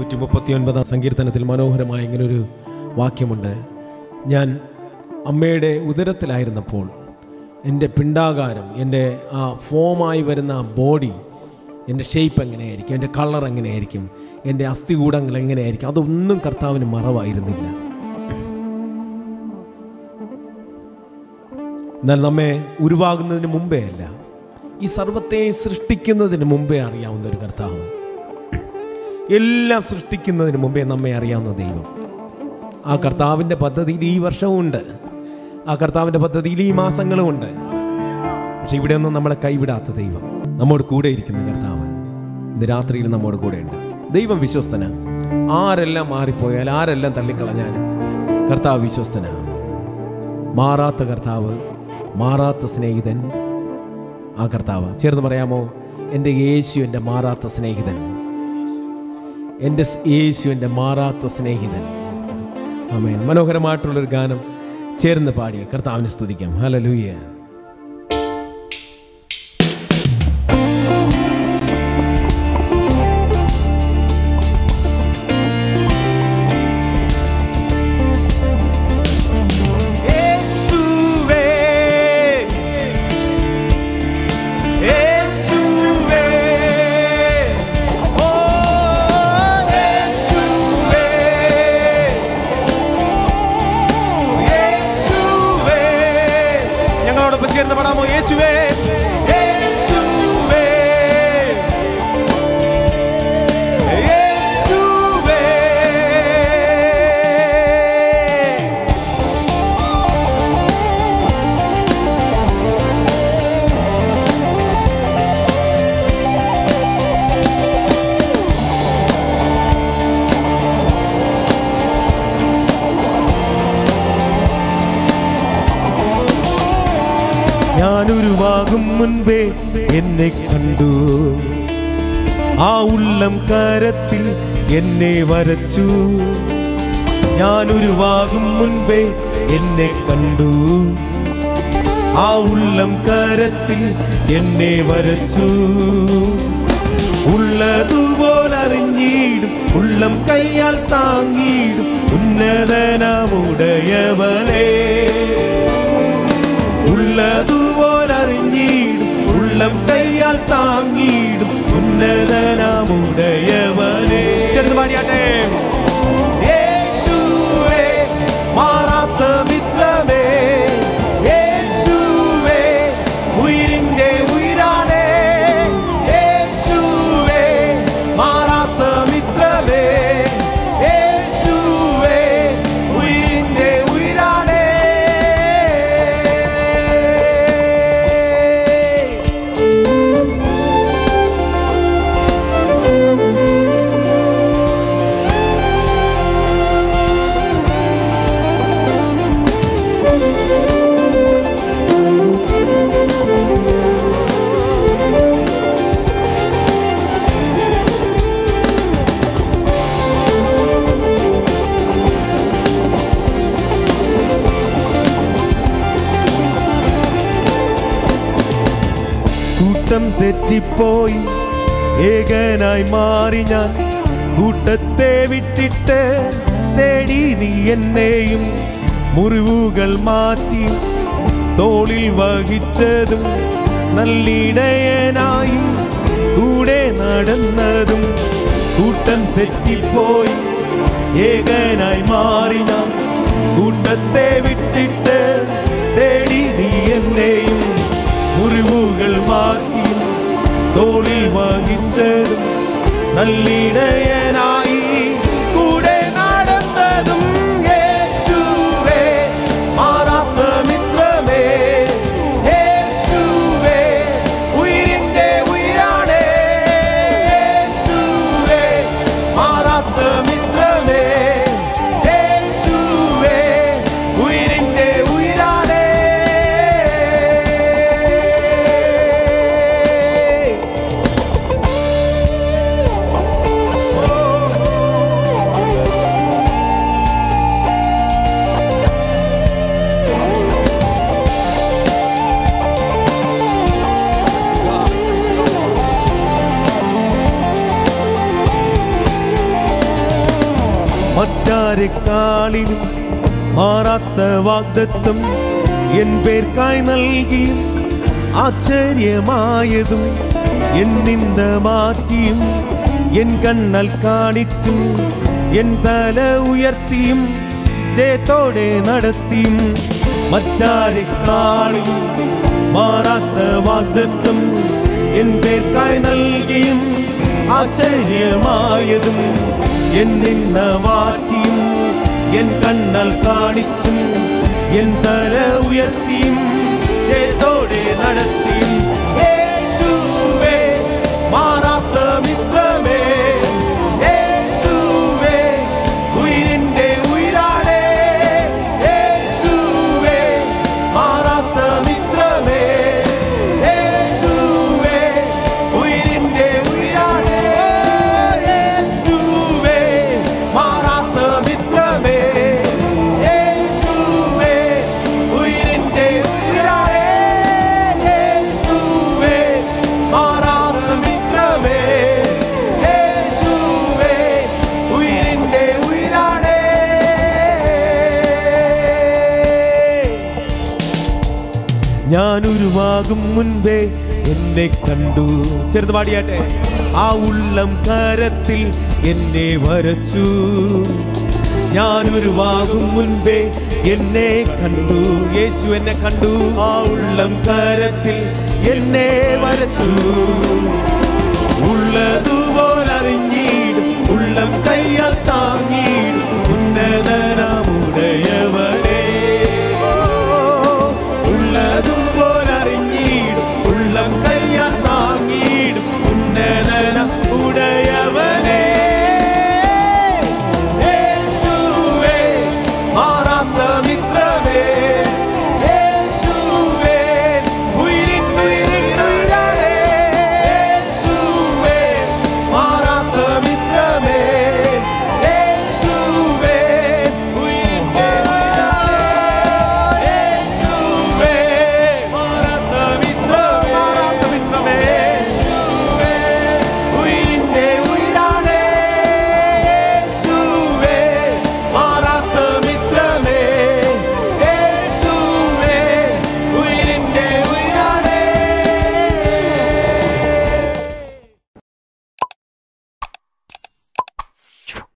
നൂറ്റി മുപ്പത്തി ഒൻപതാം സങ്കീർത്തനത്തിൽ മനോഹരമായ ഇങ്ങനൊരു വാക്യമുണ്ട് ഞാൻ അമ്മയുടെ ഉദരത്തിലായിരുന്നപ്പോൾ എൻ്റെ പിണ്ടാകാരം എൻ്റെ ആ ഫോമായി വരുന്ന ആ ബോഡി എൻ്റെ ഷേപ്പ് എങ്ങനെയായിരിക്കും എൻ്റെ കളർ എങ്ങനെയായിരിക്കും എൻ്റെ അസ്ഥികൂടങ്ങൾ എങ്ങനെയായിരിക്കും അതൊന്നും കർത്താവിന് മറവായിരുന്നില്ല എന്നാൽ നമ്മെ ഉരുവാകുന്നതിന് മുമ്പേ അല്ല ഈ സർവത്തെ സൃഷ്ടിക്കുന്നതിന് മുമ്പേ അറിയാവുന്ന ഒരു കർത്താവ് എല്ലാം സൃഷ്ടിക്കുന്നതിന് മുമ്പേ നമ്മെ അറിയാവുന്ന ദൈവം ആ കർത്താവിൻ്റെ പദ്ധതിയിൽ ഈ വർഷവും ഉണ്ട് ആ കർത്താവിൻ്റെ പദ്ധതിയിൽ ഈ മാസങ്ങളും ഉണ്ട് പക്ഷെ ഇവിടെയൊന്നും നമ്മളെ കൈവിടാത്ത ദൈവം നമ്മോട് കൂടെ ഇരിക്കുന്ന കർത്താവ് ഇന്ന് രാത്രിയിൽ നമ്മോട് കൂടെ ഉണ്ട് ദൈവം വിശ്വസ്തന ആരെല്ലാം മാറിപ്പോയാൽ ആരെല്ലാം തള്ളിക്കളഞ്ഞാലും കർത്താവ് വിശ്വസ്തനാണ് മാറാത്ത കർത്താവ് മാറാത്ത സ്നേഹിതൻ ആ കർത്താവ് ചേർന്ന് പറയാമോ എൻ്റെ യേശു എൻ്റെ മാറാത്ത സ്നേഹിതൻ എൻ്റെ സ് യേശു എൻ്റെ മാറാത്ത സ്നേഹിതൻ ആമേൻ മനോഹരമായിട്ടുള്ളൊരു ഗാനം ചേർന്ന് പാടി കർത്താവിനെ സ്തുതിക്കാം ഹലലൂയ യേശുവേ യേശുവേ ഓ യേശുവേ യേശുവേ ഞങ്ങളോടൊപ്പം ചേർന്ന് പാടാമോ യേശുവേ യേശുവേ യേശുവേ ഞാനൊരുവാകും മുൻപേ എന്നെ കണ്ടു ആ ഉള്ളം കരത്തിൽ എന്നെ വരച്ചു ഞാനൊരുവാകും മുൻപേ എന്നെ കണ്ടു ആ ഉള്ളം കരത്തിൽ എന്നെ വരച്ചു ഉള്ളതുപോലറിഞ്ഞിടും ഉള്ളം കയ്യാൽ താങ്ങിയിടും ഉന്നതനമുടയവനേ ഉള്ളതുപോലറിഞ്ഞിടും ഉള്ളം കയ്യാൽ താങ്ങിയിടും ഉന്നതനാമുടയവനെ ചേർന്ന് പാടിയാട്ടെ യേശുവേ മാറാത്ത മിത്രമേ യേശുവേ ഉയിരിന്റെ ഉയിരാണേ യേശുവേ മാറാത്ത മിത്രമേ യേശുവേ ഉയിരിന്റെ ഉയിരാണേ കൂട്ടം തെറ്റിപ്പോയി ഏകനായി മാറി ഞാൻ കൂട്ടത്തെ വിട്ടിട്ട് തേടി നീ എന്നെയും മുറിവുകൾ മാറ്റി തോളിൽ വഹിച്ചതും നല്ലിടയനായി കൂടെ നടന്നതും കൂട്ടം തെറ്റിപ്പോയി ഏകനായി മാറി ഞാൻ കൂട്ടത്തെ വിട്ടിട്ട് തേടി നീ എന്നെയും മുറിവുകൾ മാറ്റി തോളിൽ വഹിച്ചതും നല്ലിടയനായി കൂടെ നടന്നതും യേശുവേ മാറാത്ത മിത്രമേ യേശുവേ ഉയിരിന്റെ ഉയിരാണേ യേശുവേ മാറാത്ത മിത്രമേ യേശു മറ്റാരെക്കാളിലും മാറാത്ത വാഗ്ദത്വം എൻ പേർക്കായി നൽകിയും ആശ്ചര്യമായതും എൻ നിന്ദ മാറ്റിയും എൻ കണ്ണൽ കാണിച്ചും എൻ തല ഉയർത്തിയും ജയത്തോടെ നടത്തിയും മറ്റാരെക്കാളിലും മാറാത്ത വാഗ്ദത്വം എൻ പേർക്കായി നൽകിയും ആശ്ചര്യമായതും എൻ നിന്ന മാറ്റിയും എൻ കണ്ണൽ കാണിച്ചും എൻ തല ഉയർത്തിയും ജയത്തോടെ നടത്തിയും യേശുവേ മാറാത്ത മിത്രമേ യേശുവേ ഉയിരിന്റെ ഉയിരാണേ യേശുവേ മാറാത്ത മിത്രമേ യേശുവേ ഉയിരിന്റെ ഉയിരാണേ യേശുവേ മാറാത്ത മിത്രമേ യേശുവേ ഉയിരിന്റെ ഉയിരാണേ യേശുവേ മാറാത്ത മിത്രമേ യേശുവേ ഉയിരിന്റെ ഉയിരാണേ ഞാൻ ഉരുവാകും മുൻപേ എന്നെ കണ്ടു ചെറുത് പാടിയാട്ടെ ആ ഉള്ളം കരത്തിൽ എന്നെ വരച്ചു ഞാൻ ഉരുവാകും മുൻപേ എന്നെ കണ്ടു യേശു എന്നെ കണ്ടു ആ ഉള്ളം കരത്തിൽ എന്നെ വരച്ചു ഉള്ളതുപോലറിഞ്ഞീടും ഉള്ളം കയ്യാൽ താങ്ങിയിടും ഉന്നതനാമോ